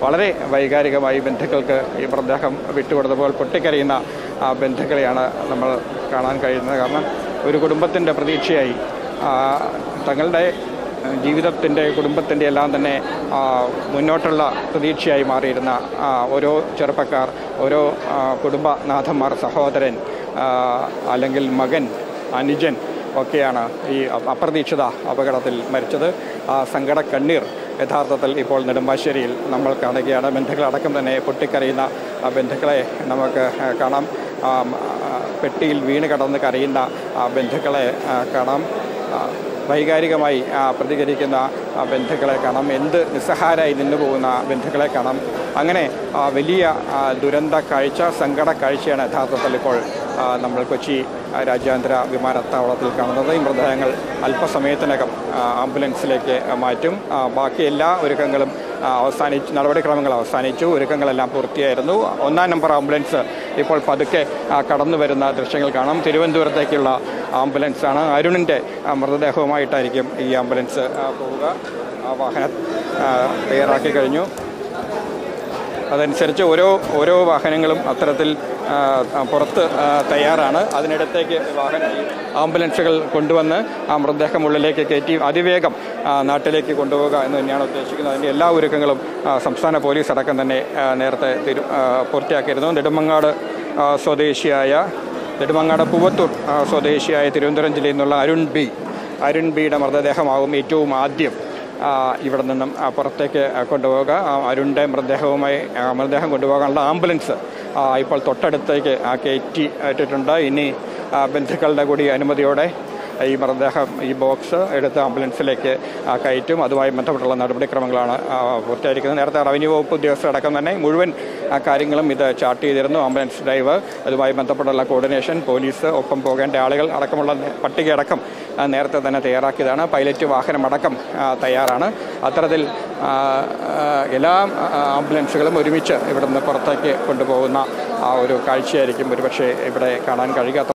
വളരെ വൈകാരികമായി ബന്ധുക്കൾക്ക് ഈ മൃതദേഹം വിട്ടുകൊടുത്തപ്പോൾ പൊട്ടിക്കരയുന്ന ആ ബന്ധുക്കളെയാണ് നമ്മൾ കാണാൻ കഴിയുന്നത് കാരണം ഒരു കുടുംബത്തിൻ്റെ പ്രതീക്ഷയായി ആ, തങ്ങളുടെ ജീവിതത്തിൻ്റെ കുടുംബത്തിൻ്റെ എല്ലാം തന്നെ ആ, മുന്നോട്ടുള്ള പ്രതീക്ഷയായി മാറിയിരുന്ന ആ, ഓരോ ചെറുപ്പക്കാർ ഓരോ ആ, കുടുംബനാഥന്മാർ സഹോദരൻ ആ, അല്ലെങ്കിൽ മകൻ അനുജൻ ഒക്കെയാണ് ഈ അ- അപ്രതീക്ഷിത അപകടത്തിൽ മരിച്ചത് ആ സങ്കട കണ്ണീർ യഥാർത്ഥത്തിൽ ഇപ്പോൾ നെടുമ്പാശ്ശേരിയിൽ നമ്മൾ കാണുകയാണ് ബന്ധുക്കളടക്കം തന്നെ പൊട്ടിക്കരയുന്ന ആ ബന്ധുക്കളെ നമുക്ക് ആ, കാണാം ആ, ആ, പെട്ടിയിൽ വീണ് കടന്ന് കരയുന്ന ആ ബന്ധുക്കളെ ആ, കാണാം ആ, വൈകാരികമായി ആ, പ്രതികരിക്കുന്ന ആ, ബന്ധുക്കളെ കാണാം എന്ത് നിസ്സഹാരായി നിന്നു പോകുന്ന ബന്ധുക്കളെ കാണാം അങ്ങനെ ആ, വലിയ ആ, ദുരന്ത കാഴ്ച സങ്കട കാഴ്ചയാണ് യഥാർത്ഥത്തിൽ ഇപ്പോൾ ആ, നമ്മൾ കൊച്ചി ആ, രാജ്യാന്തര വിമാനത്താവളത്തിൽ കാണുന്നത് ഈ മൃതദേഹങ്ങൾ അല്പസമയത്തിനകം ആ, ആംബുലൻസിലേക്ക് മാറ്റും ആ, ബാക്കി എല്ലാ ഒരുക്കങ്ങളും ആ, അവസാനിച്ചു നടപടിക്രമങ്ങൾ അവസാനിച്ചു ഒരുക്കങ്ങളെല്ലാം പൂർത്തിയായിരുന്നു ഒന്നാം നമ്പർ ആംബുലൻസ് ഇപ്പോൾ പതുക്കെ ആ, കടന്നു വരുന്ന ദൃശ്യങ്ങൾ കാണാം തിരുവനന്തപുരത്തേക്കുള്ള ആംബുലൻസാണ് അരുണിൻ്റെ ആ, മൃതദേഹവുമായിട്ടായിരിക്കും ഈ ആംബുലൻസ് ആ, പോവുക ആ വാഹനം ആ, തയ്യാറാക്കി കഴിഞ്ഞു അതനുസരിച്ച് ഓരോ ഓരോ വാഹനങ്ങളും അത്തരത്തിൽ ആ, ആ, പുറത്ത് ആ, തയ്യാറാണ് അതിനിടത്തേക്ക് വാഹന ഈ ആംബുലൻസുകൾ കൊണ്ടുവന്ന് ആ മൃതദേഹം ഉള്ളിലേക്ക് കയറ്റി അതിവേഗം ആ, നാട്ടിലേക്ക് കൊണ്ടുപോകുക എന്ന് തന്നെയാണ് ഉദ്ദേശിക്കുന്നത് അതിൻ്റെ എല്ലാ ഒരുക്കങ്ങളും ആ, സംസ്ഥാന പോലീസ് അടക്കം തന്നെ ആ, നേരത്തെ തിരു ആ, പൂർത്തിയാക്കിയിരുന്നു നെടുമങ്ങാട് ആ, സ്വദേശിയായ നെടുമങ്ങാട് പൂവത്തൂർ ആ, സ്വദേശിയായ തിരുവനന്തപുരം ജില്ലയിൽ നിന്നുള്ള അരുൺ ബി അരുൺ ബിയുടെ മൃതദേഹമാവും ഏറ്റവും ആദ്യം ആ, ഇവിടെ നിന്നും ആ, പുറത്തേക്ക് ആ, കൊണ്ടുപോവുക ആ, അരുണിൻ്റെ മൃതദേഹവുമായി ആ, മൃതദേഹം കൊണ്ടുപോകാനുള്ള ആംബുലൻസ് ആ, ഇപ്പോൾ തൊട്ടടുത്തേക്ക് ആ, കയറ്റി ഇട്ടിട്ടുണ്ട് ഇനി ആ, ബന്ധുക്കളുടെ കൂടി അനുമതിയോടെ ഈ മൃതദേഹം ഈ ബോക്സ് എടുത്ത് ആംബുലൻസിലേക്ക് ആ, കയറ്റും അതുമായി ബന്ധപ്പെട്ടുള്ള നടപടിക്രമങ്ങളാണ് ആ, പൂർത്തിയായിരിക്കുന്നത് നേരത്തെ റവന്യൂ വകുപ്പ് ഉദ്യോഗസ്ഥരടക്കം തന്നെ മുഴുവൻ ആ, കാര്യങ്ങളും ഇത് ചാർട്ട് ചെയ്തിരുന്നു ആംബുലൻസ് ഡ്രൈവർ അതുമായി ബന്ധപ്പെട്ടുള്ള കോർഡിനേഷൻ പോലീസ് ഒപ്പം പോകേണ്ട ആളുകൾ അടക്കമുള്ള പട്ടികയടക്കം ആ, നേരത്തെ തന്നെ തയ്യാറാക്കിയതാണ് പൈലറ്റ് വാഹനം അടക്കം ആ, തയ്യാറാണ് അത്തരത്തിൽ ആ, ആ, എല്ലാ ആ, ആംബുലൻസുകളും ഒരുമിച്ച് ഇവിടുന്ന് പുറത്തേക്ക് കൊണ്ടുപോകുന്ന ആ ഒരു കാഴ്ചയായിരിക്കും ഒരുപക്ഷെ ഇവിടെ കാണാൻ കഴിയുക